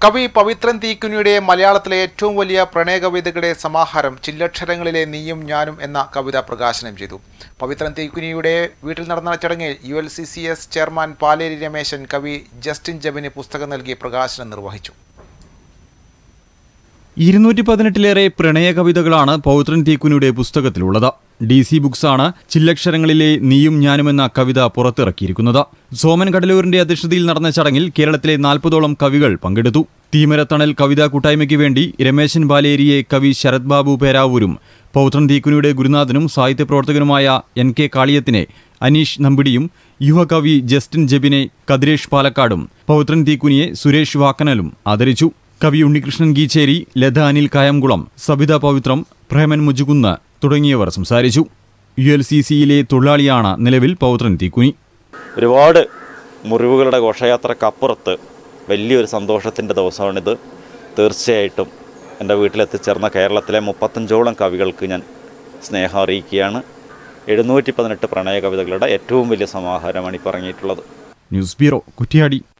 കവി പവിത്രൻ തീക്കുനിയുടെ മലയാളത്തിലെ ഏറ്റവും വലിയ പ്രണയ കവിതകളുടെ സമാഹാരം ചില്ലക്ഷരങ്ങളിലെ നീയും ഞാനും എന്ന കവിത പ്രകാശനം ചെയ്തു പവിത്രൻ തീക്കുനിയുടെ വീട്ടിൽ നടന്ന ചടങ്ങിൽ U L C C S chairman Paleri Rameshan കവി ജസ്റ്റിൻ ജബിന് പുസ്തകം നൽകി പ്രകാശനം നിർവഹിച്ചു ഇരുന്നൂറ്റി പതിനെട്ടിലേറെ പ്രണയ കവിതകളാണ് പൗത്രൻ തീക്കുനിയുടെ പുസ്തകത്തിലുള്ളത് ഡി സി ബുക്സാണ് ചില്ലക്ഷരങ്ങളിലെ നീയും ഞാനും എന്ന കവിത പുറത്തിറക്കിയിരിക്കുന്നത് സോമൻ കടലൂരിന്റെ അധ്യക്ഷതയിൽ നടന്ന ചടങ്ങിൽ കേരളത്തിലെ നാൽപ്പതോളം കവികൾ പങ്കെടുത്തു തീമരത്തണൽ കവിതാ കൂട്ടായ്മയ്ക്ക് വേണ്ടി രമേശൻ ബാലേരിയെ കവി ശരത് ബാബു പേരാവൂരും പൗത്രൻ തീക്കുനിയുടെ ഗുരുനാഥനും സാഹിത്യപ്രവർത്തകനുമായ എൻ കെ കാളിയത്തിനെ അനീഷ് നമ്പിടിയും യുവകവി ജസ്റ്റിൻ ജെബിനെ കതിരേഷ് പാലക്കാടും പൗത്രൻ തീക്കുനിയെ സുരേഷ് വാക്കനലും ആദരിച്ചു കവി ഉണ്ണികൃഷ്ണൻ ഗീച്ചേരി ലത അനിൽ കായംകുളം സബിത പവിത്രം പ്രേമൻ മുജുകുന്ന് തുടങ്ങിയവർ സംസാരിച്ചു യു എൽ സി സിയിലെ തൊഴിലാളിയാണ് നിലവിൽ പൗത്രൻ തീക്കുനി ഒരുപാട് മുറിവുകളുടെ ഘോഷയാത്രക്കപ്പുറത്ത് വലിയൊരു സന്തോഷത്തിൻ്റെ ദിവസമാണിത് തീർച്ചയായിട്ടും എൻ്റെ വീട്ടിലെത്തിച്ചേർന്ന കേരളത്തിലെ മുപ്പത്തഞ്ചോളം കവികൾക്ക് ഞാൻ സ്നേഹം അറിയിക്കുകയാണ് എഴുന്നൂറ്റി പതിനെട്ട് പ്രണയ കവിതകളുടെ ഏറ്റവും വലിയ സമാഹാരമാണ് ഈ പറഞ്ഞിട്ടുള്ളത് ന്യൂസ് ബ്യൂറോ കുറ്റിയാടി